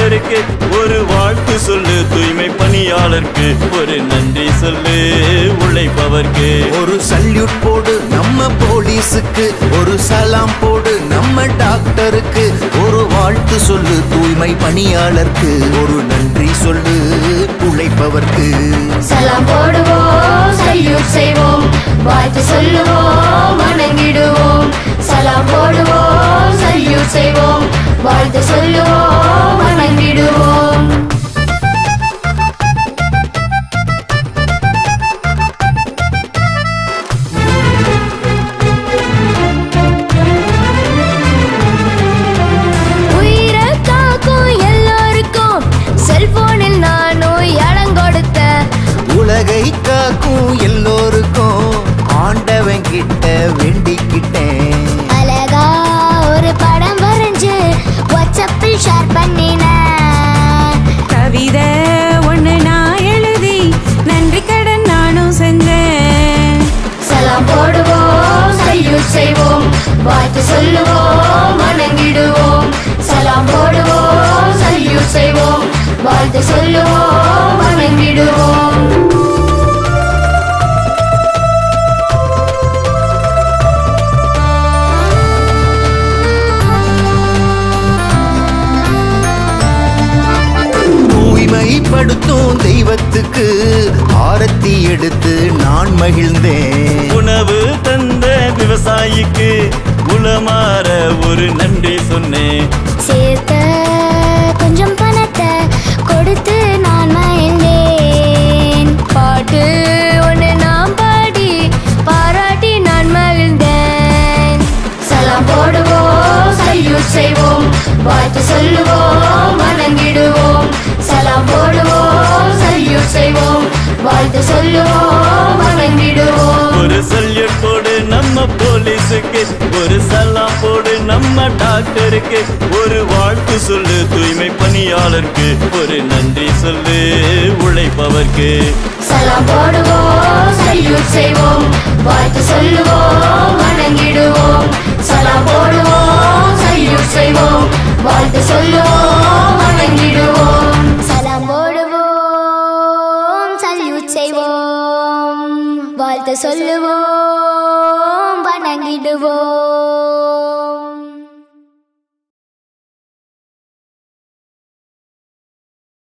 டாக்டருக்கு ஒரு வாழ்த்து சொல்லு தூய்மை பணியாளருக்கு ஒரு நன்றி சொல்லு உழைப்பவர்க்கு ஒரு சல்யூட் போடு நம்ம போலீஸுக்கு ஒரு சலாம் போடு நம்ம டாக்டருக்கு ஒரு வாழ்த்து சொல்லு தூய்மை பணியாளருக்கு ஒரு நன்றி சொல்லு உழைப்பவர்க்கு சலாம் போடுவோம் சல்யூட் செய்வோம் வாழ்த்து சொல்லுவோம் வணங்கிடுவோம் சலாம் போடுவோம் சல்யூட் செய்வோம் வாழ்த்து சொல்லுவோம் வணங்கிடுவோம் உயிரை காக்கும் எல்லோருக்கும் செல்போனில் நானும் இடம் கொடுத்தேன் உலகை காக்கும் எல்லோருக்கும் ஆண்டவன் கிட்ட வேண்டிக்கிட்டேன் அழகா ஒரு படம் வரைஞ்சு வாட்ஸ்அப்பில் ஷேர் பண்ணினேன் கவிதை ஒண்ணு நான் எழுதி நன்றி கடன் நானும் செஞ்சேன் சலாம் போடுவோம் சல்யூட் செய்வோம் வாழ்த்து சொல்லுவோம் வணங்கிடுவோம் சலாம் போடுவோம் சல்யூட் செய்வோம் வாழ்த்து சொல்லுவோம் வணங்கிடுவோம் தூய்மைப்படுத்தும் தெய்வத்துக்கு ஆரத்தி எடுத்து நான் மகிழ்ந்தேன் உணவு தந்த விவசாயிக்கு உளமாற ஒரு நன்றி சொன்னேன் சேர்த்த கொஞ்சம் பணத்தை கொடுத்து நான் மகிழ்ந்தேன் பாட்டு ஒன்று நான் பாடி பாராட்டி நான் மகிழ்ந்தேன் சலாம் போடுவோம் சல்யூட் செய்வோம் வாழ்த்து சொல்லுவோம் வணங்கிடுவோம் சலாம் போடுவோம் சல்யூட் செய்வோம் வாழ்த்து சொல்லுவோம் வணங்கிடுவோம் ஒரு சல்யூட் போடு நம்ம போலீஸுக்கு ஒரு சலாம் போடு நம்ம டாக்டருக்கு ஒரு வாழ்த்து சொல்லு தூய்மை பணியாளருக்கு ஒரு நன்றி சொல்லு உழைப்பவர்க்கு சலாம் போடுவோம் சல்யூட் செய்வோம் வாழ்த்து சொல்லுவோம் வணங்கிடுவோம் சலாம் போடுவோம் சல்யூட் செய்வோம் வாழ்த்து சொல்லுவோம் வணங்கிடுவோம் சலாம் போடுவோம் சல்யூட் செய்வோம் வாழ்த்து சொல்லுவோம் வணங்கிடுவோம்